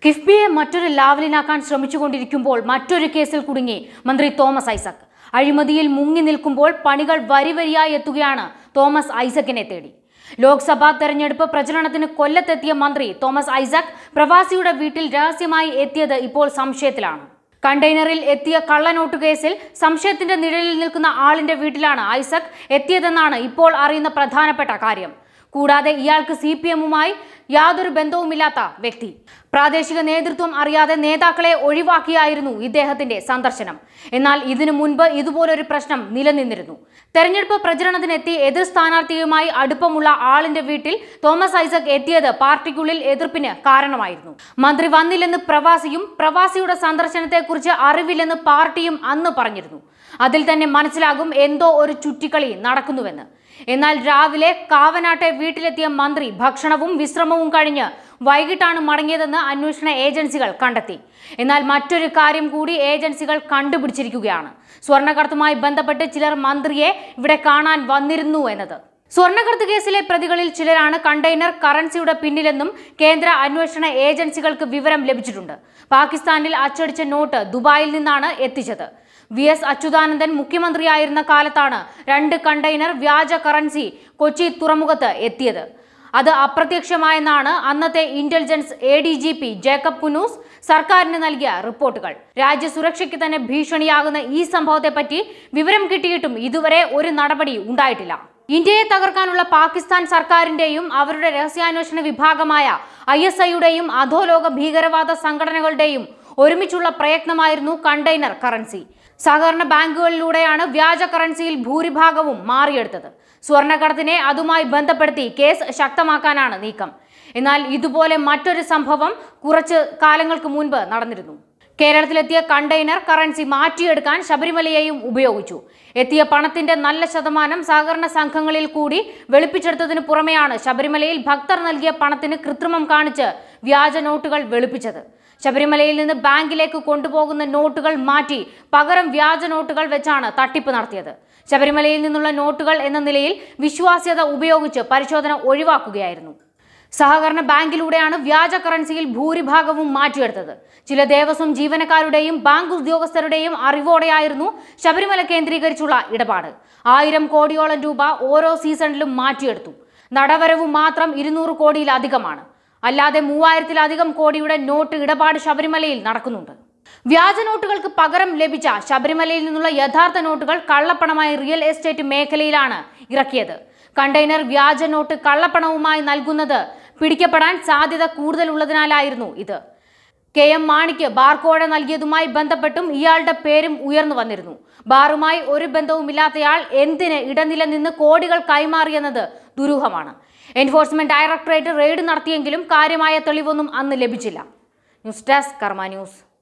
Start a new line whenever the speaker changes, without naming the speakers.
കിഫ്ബിയെ മറ്റൊരു ലാവലിനാക്കാൻ ശ്രമിച്ചുകൊണ്ടിരിക്കുമ്പോൾ മറ്റൊരു കേസിൽ കുടുങ്ങി മന്ത്രി തോമസ് ഐസക് അഴിമതിയിൽ മുങ്ങി നിൽക്കുമ്പോൾ പണികൾ വരിവരിയായി എത്തുകയാണ് തോമസ് ഐസക്കിനെ തേടി ലോക്സഭാ തെരഞ്ഞെടുപ്പ് പ്രചരണത്തിന് കൊല്ലത്തെത്തിയ മന്ത്രി തോമസ് ഐസക് പ്രവാസിയുടെ വീട്ടിൽ രഹസ്യമായി എത്തിയത് ഇപ്പോൾ സംശയത്തിലാണ് കണ്ടെയ്നറിൽ എത്തിയ കള്ളനോട്ട് കേസിൽ സംശയത്തിന്റെ നിഴലിൽ നിൽക്കുന്ന ആളിന്റെ വീട്ടിലാണ് ഐസക് എത്തിയതെന്നാണ് ഇപ്പോൾ അറിയുന്ന പ്രധാനപ്പെട്ട കാര്യം കൂടാതെ ഇയാൾക്ക് സി പി എമ്മുമായി യാതൊരു ബന്ധവുമില്ലാത്ത വ്യക്തി പ്രാദേശിക നേതൃത്വം അറിയാതെ നേതാക്കളെ ഒഴിവാക്കിയായിരുന്നു ഇദ്ദേഹത്തിന്റെ സന്ദർശനം എന്നാൽ ഇതിനു മുൻപ് ഇതുപോലൊരു പ്രശ്നം നിലനിന്നിരുന്നു തെരഞ്ഞെടുപ്പ് പ്രചരണത്തിനെത്തി എതിർ സ്ഥാനാർത്ഥിയുമായി അടുപ്പമുള്ള ആളിന്റെ വീട്ടിൽ തോമസ് ഐസക് എത്തിയത് പാർട്ടിക്കുള്ളിൽ എതിർപ്പിന് കാരണമായിരുന്നു മന്ത്രി വന്നില്ലെന്ന് പ്രവാസിയും പ്രവാസിയുടെ സന്ദർശനത്തെക്കുറിച്ച് അറിവില്ലെന്ന് പാർട്ടിയും അന്ന് പറഞ്ഞിരുന്നു അതിൽ തന്നെ മനസ്സിലാകും എന്തോ ഒരു ചുറ്റിക്കളി നടക്കുന്നുവെന്ന് എന്നാൽ രാവിലെ കാവനാട്ടെ വീട്ടിലെത്തിയ മന്ത്രി ഭക്ഷണവും വിശ്രമവും കഴിഞ്ഞ് വൈകിട്ടാണ് മടങ്ങിയതെന്ന് അന്വേഷണ ഏജൻസികൾ കണ്ടെത്തി എന്നാൽ മറ്റൊരു കാര്യം കൂടി ഏജൻസികൾ കണ്ടുപിടിച്ചിരിക്കുകയാണ് സ്വർണ്ണക്കടത്തുമായി ബന്ധപ്പെട്ട് ചിലർ മന്ത്രിയെ ഇവിടെ കാണാൻ വന്നിരുന്നു എന്നത് സ്വർണ്ണക്കടത്ത് കേസിലെ പ്രതികളിൽ ചിലരാണ് കണ്ടെയ്നർ കറൻസിയുടെ പിന്നിലെന്നും കേന്ദ്ര അന്വേഷണ ഏജൻസികൾക്ക് വിവരം ലഭിച്ചിട്ടുണ്ട് പാകിസ്ഥാനിൽ അച്ചടിച്ച നോട്ട് ദുബായിൽ നിന്നാണ് എത്തിച്ചത് വി എസ് അച്യുതാനന്ദൻ മുഖ്യമന്ത്രിയായിരുന്ന കാലത്താണ് രണ്ട് കണ്ടെയ്നർ വ്യാജ കറൻസി കൊച്ചി തുറമുഖത്ത് എത്തിയത് അത് അപ്രത്യക്ഷമായെന്നാണ് അന്നത്തെ intelligence A D G P Jacob Punnoose സർക്കാരിന് നൽകിയ റിപ്പോർട്ടുകൾ രാജ്യസുരക്ഷയ്ക്ക് തന്നെ ഭീഷണിയാകുന്ന ഈ സംഭവത്തെപ്പറ്റി വിവരം കിട്ടിയിട്ടും ഇതുവരെ ഒരു നടപടി ഉണ്ടായിട്ടില്ല ഇന്ത്യയെ തകർക്കാനുള്ള പാകിസ്ഥാൻ സർക്കാരിന്റെയും അവരുടെ രഹസ്യാന്വേഷണ വിഭാഗമായ ഐ എസ് ഐയുടെയും അധോലോക ഭീകരവാദ സംഘടനകളുടെയും ഒരുമിച്ചുള്ള പ്രയത്നമായിരുന്നു കണ്ടെയ്നർ കറൻസി സഹകരണ ബാങ്കുകളിലൂടെയാണ് വ്യാജ കറൻസിയിൽ ഭൂരിഭാഗവും മാറിയെടുത്തത് സ്വർണ്ണക്കടത്തിനെ അതുമായി ബന്ധപ്പെടുത്തി കേസ് ശക്തമാക്കാനാണ് നീക്കം എന്നാൽ ഇതുപോലെ മറ്റൊരു സംഭവം കുറച്ച് കാലങ്ങൾക്ക് മുൻപ് നടന്നിരുന്നു കേരളത്തിലെത്തിയ കണ്ടെയ്നർ കറൻസി മാറ്റിയെടുക്കാൻ ശബരിമലയെയും ഉപയോഗിച്ചു എത്തിയ പണത്തിന്റെ നല്ല ശതമാനം സഹകരണ സംഘങ്ങളിൽ കൂടി വെളുപ്പിച്ചെടുത്തതിന് പുറമെയാണ് ശബരിമലയിൽ ഭക്തർ നൽകിയ പണത്തിന് കൃത്രിമം കാണിച്ച് വ്യാജ നോട്ടുകൾ വെളുപ്പിച്ചത് ശബരിമലയിൽ നിന്ന് ബാങ്കിലേക്ക് കൊണ്ടുപോകുന്ന നോട്ടുകൾ മാറ്റി പകരം വ്യാജ നോട്ടുകൾ വെച്ചാണ് തട്ടിപ്പ് നടത്തിയത് ശബരിമലയിൽ നിന്നുള്ള നോട്ടുകൾ എന്ന നിലയിൽ വിശ്വാസ്യത ഉപയോഗിച്ച് പരിശോധന ഒഴിവാക്കുകയായിരുന്നു സഹകരണ ബാങ്കിലൂടെയാണ് വ്യാജ കറൻസിയിൽ ഭൂരിഭാഗവും മാറ്റിയെടുത്തത് ചില ദേവസ്വം ജീവനക്കാരുടെയും ബാങ്ക് ഉദ്യോഗസ്ഥരുടെയും അറിവോടെയായിരുന്നു ശബരിമല കേന്ദ്രീകരിച്ചുള്ള ഇടപാട് ആയിരം കോടിയോളം രൂപ ഓരോ സീസണിലും മാറ്റിയെടുത്തു നടവരവ് മാത്രം ഇരുന്നൂറ് കോടിയിലധികമാണ് അല്ലാതെ മൂവായിരത്തിലധികം കോടിയുടെ നോട്ട് ഇടപാട് ശബരിമലയിൽ നടക്കുന്നുണ്ട് വ്യാജ നോട്ടുകൾക്ക് പകരം ലഭിച്ച ശബരിമലയിൽ നിന്നുള്ള യഥാർത്ഥ നോട്ടുകൾ കള്ളപ്പണമായി റിയൽ എസ്റ്റേറ്റ് മേഖലയിലാണ് ഇറക്കിയത് കണ്ടെയ്നർ വ്യാജ നോട്ട് കള്ളപ്പണവുമായി നൽകുന്നത് പിടിക്കപ്പെടാൻ സാധ്യത കൂടുതലുള്ളതിനാലായിരുന്നു ഇത് കെ എം മാണിക്ക് ബാർകോഴ നൽകിയതുമായി ബന്ധപ്പെട്ടും ഇയാളുടെ പേരും ഉയർന്നു വന്നിരുന്നു ബാറുമായി ഒരു ബന്ധവുമില്ലാത്തയാൾ എന്തിന് ഇടനില നിന്ന് കോടികൾ കൈമാറിയെന്നത് ദുരൂഹമാണ് എൻഫോഴ്സ്മെന്റ് ഡയറക്ടറേറ്റ് റെയ്ഡ് നടത്തിയെങ്കിലും കാര്യമായ തെളിവൊന്നും അന്ന് ലഭിച്ചില്ല ന്യൂസ് ഡെസ്ക് കർമ്മ ന്യൂസ്